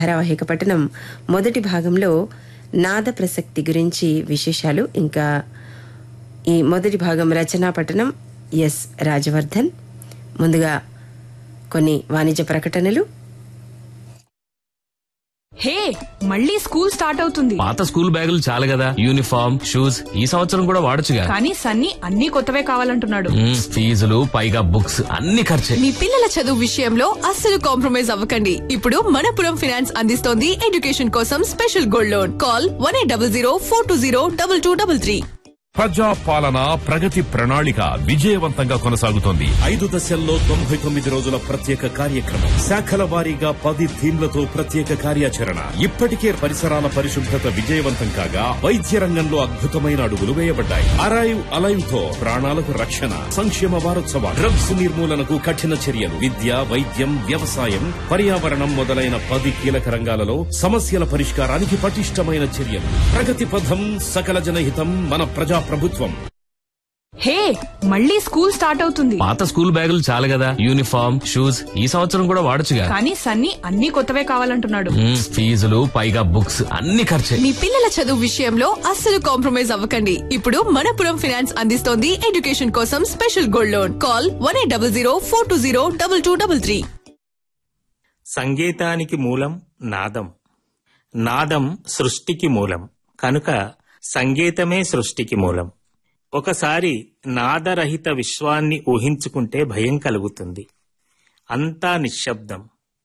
ధారావాహిక పఠనం మొదటి భాగంలో నాద ప్రసక్తి గురించి విశేషాలు ఇంకా ఈ మొదటి భాగం రచనా పఠనం ఎస్ రాజవర్ధన్ ముందుగా కొన్ని వాణిజ్య ప్రకటనలు హే మళ్ళీ స్కూల్ స్టార్ట్ అవుతుంది పాత స్కూల్ బ్యాగులు చాలు కదా యూనిఫామ్ షూస్ ఈ సంవత్సరం కూడా వాడొచ్చుగా కానీ సన్నీ అన్ని కొత్తవే కావాలంటున్నాడు మ్మ్, ఫీజులు పైగా బుక్స్ అన్ని ఖర్చే మీ పిల్లల చదువు విషయంలో అస్సలు కాంప్రమైజ్ అవ్వకండి ఇప్పుడు మనపురం ఫైనాన్స్ అందిస్తోంది ఎడ్యుకేషన్ కోసం special gold loan call one eight double zero four two zero double two double three ప్రజా పాలన ప్రగతి ప్రణాళిక విజయవంతంగా కొనసాగుతోంది ఐదు దశల్లో తొంభై తొమ్మిది రోజుల ప్రత్యేక కార్యక్రమం శాఖల వారీగా పది థీమ్లతో ప్రత్యేక కార్యాచరణ ఇప్పటికే పరిసరాల పరిశుభ్రత విజయవంతం కాగా వైద్య రంగంలో అద్భుతమైన అడుగులు వేయబడ్డాయి అరైవ్ అలైవ్ తో ప్రాణాలకు రక్షణ సంక్షేమ వారోత్సవాలు డ్రగ్స్ నిర్మూలనకు కఠిన చర్యలు విద్య వైద్యం వ్యవసాయం పర్యావరణం మొదలైన పది కీలక రంగాలలో సమస్యల పరిష్కారానికి పటిష్టమైన చర్యలు ప్రగతి పథం సకల జనహితం మన ప్రజా ప్రభుత్వం హే మళ్ళీ స్కూల్ స్టార్ట్ అవుతుంది పాత స్కూల్ బ్యాగులు చాలు కదా యూనిఫామ్ షూస్ ఈ సంవత్సరం కూడా వాడొచ్చుగా కానీ సన్నీ అన్ని కొత్తవే కావాలంటున్నాడు మ్మ్, ఫీజులు పైగా బుక్స్ అన్ని ఖర్చే మీ పిల్లల చదువు విషయంలో అస్సలు కాంప్రమైజ్ అవ్వకండి ఇప్పుడు మనపురం ఫైనాన్స్ అందిస్తోంది ఎడ్యుకేషన్ కోసం special gold loan call one eight double zero four two zero double two double three సంగీతానికి మూలం నాదం నాదం సృష్టికి మూలం కనుక సంగీతమే సృష్టికి మూలం ఒకసారి నాదరహిత విశ్వాన్ని ఊహించుకుంటే భయం కలుగుతుంది అంతా నిశ్శబ్దం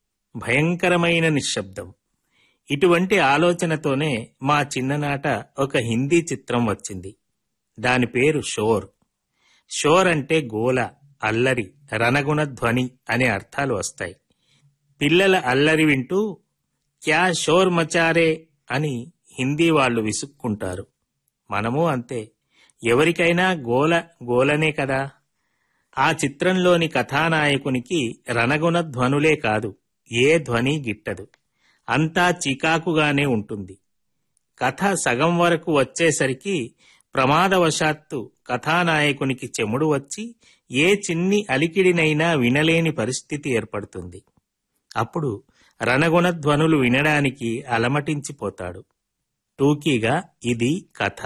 భయంకరమైన నిశ్శబ్దం ఇటువంటి ఆలోచనతోనే మా చిన్ననాట ఒక హిందీ చిత్రం వచ్చింది దాని పేరు షోర్ షోర్ అంటే గోల అల్లరి రణగుణ ధ్వని అనే అర్థాలు వస్తాయి పిల్లల అల్లరి వింటూ క్యా షోర్ మచారే అని హిందీ వాళ్ళు విసుక్కుంటారు మనము అంతే ఎవరికైనా గోల గోలనే కదా ఆ చిత్రంలోని కథానాయకునికి రణగుణ ధ్వనులే కాదు ఏ ధ్వని గిట్టదు అంతా చికాకుగానే ఉంటుంది కథ సగం వరకు వచ్చేసరికి ప్రమాదవశాత్తు కథానాయకునికి చెముడు వచ్చి ఏ చిన్ని అలికిడినైనా వినలేని పరిస్థితి ఏర్పడుతుంది అప్పుడు రణగుణ ధ్వనులు వినడానికి అలమటించిపోతాడు టూకీగా ఇది కథ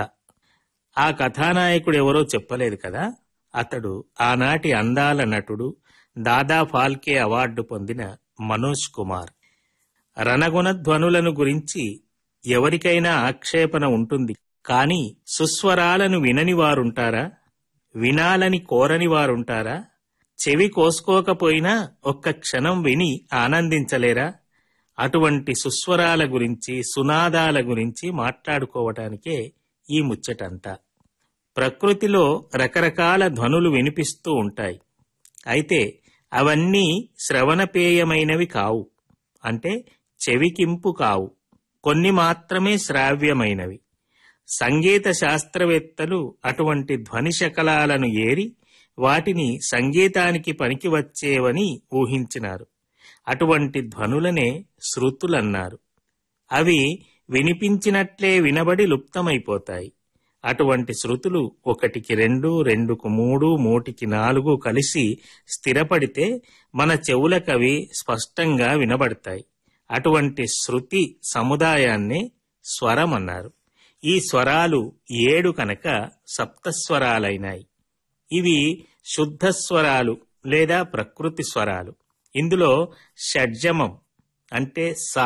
ఆ కథానాయకుడెవరో చెప్పలేదు కదా అతడు ఆనాటి అందాల నటుడు దాదా ఫాల్కే అవార్డు పొందిన మనోజ్ కుమార్ రణగుణ ధ్వనులను గురించి ఎవరికైనా ఆక్షేపణ ఉంటుంది కాని సుస్వరాలను వినని వారుంటారా వినాలని కోరని వారుంటారా చెవి కోసుకోకపోయినా ఒక్క క్షణం విని ఆనందించలేరా అటువంటి సుస్వరాల గురించి సునాదాల గురించి మాట్లాడుకోవటానికే ఈ ముచ్చటంతా ప్రకృతిలో రకరకాల ధ్వనులు వినిపిస్తూ ఉంటాయి అయితే అవన్నీ శ్రవణపేయమైనవి కావు అంటే చెవికింపు కావు కొన్ని మాత్రమే శ్రావ్యమైనవి సంగీత శాస్త్రవేత్తలు అటువంటి ధ్వని శకలాలను ఏరి వాటిని సంగీతానికి పనికి వచ్చేవని ఊహించినారు అటువంటి ధ్వనులనే శృతులన్నారు అవి వినిపించినట్లే వినబడి లుప్తమైపోతాయి అటువంటి శృతులు ఒకటికి రెండు రెండుకు మూడు మూటికి నాలుగు కలిసి స్థిరపడితే మన చెవులకవి స్పష్టంగా వినబడతాయి అటువంటి శృతి సముదాయాన్నే స్వరం అన్నారు ఈ స్వరాలు ఏడు కనుక సప్తస్వరాలైనాయి ఇవి శుద్ధ స్వరాలు లేదా ప్రకృతి స్వరాలు ఇందులో షడ్జమం అంటే సా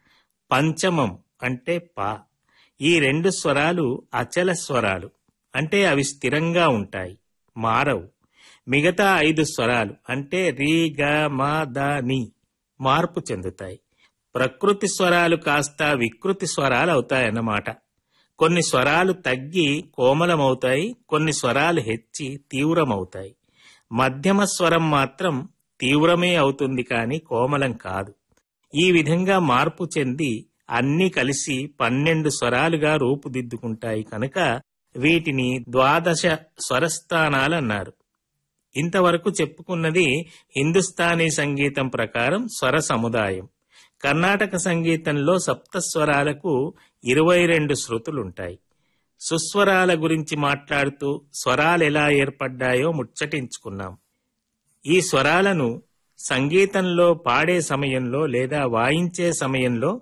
పంచమం అంటే పా ఈ రెండు స్వరాలు అచల స్వరాలు అంటే అవి స్థిరంగా ఉంటాయి మారవు మిగతా ఐదు స్వరాలు అంటే రీ గ మా ద ని మార్పు చెందుతాయి ప్రకృతి స్వరాలు కాస్త వికృతి స్వరాలు అవుతాయన్నమాట కొన్ని స్వరాలు తగ్గి కోమలమవుతాయి కొన్ని స్వరాలు హెచ్చి తీవ్రమవుతాయి మధ్యమ స్వరం మాత్రం తీవ్రమే అవుతుంది కాని కోమలం కాదు ఈ విధంగా మార్పు చెంది అన్ని కలిసి పన్నెండు స్వరాలుగా రూపుదిద్దుకుంటాయి కనుక వీటిని ద్వాదశ స్వరస్థానాలన్నారు ఇంతవరకు చెప్పుకున్నది హిందుస్థానీ సంగీతం ప్రకారం స్వర సముదాయం కర్ణాటక సంగీతంలో సప్తస్వరాలకు ఇరవై రెండు శృతులుంటాయి సుస్వరాల గురించి మాట్లాడుతూ స్వరాలు ఎలా ఏర్పడ్డాయో ముచ్చటించుకున్నాం ఈ స్వరాలను సంగీతంలో పాడే సమయంలో లేదా వాయించే సమయంలో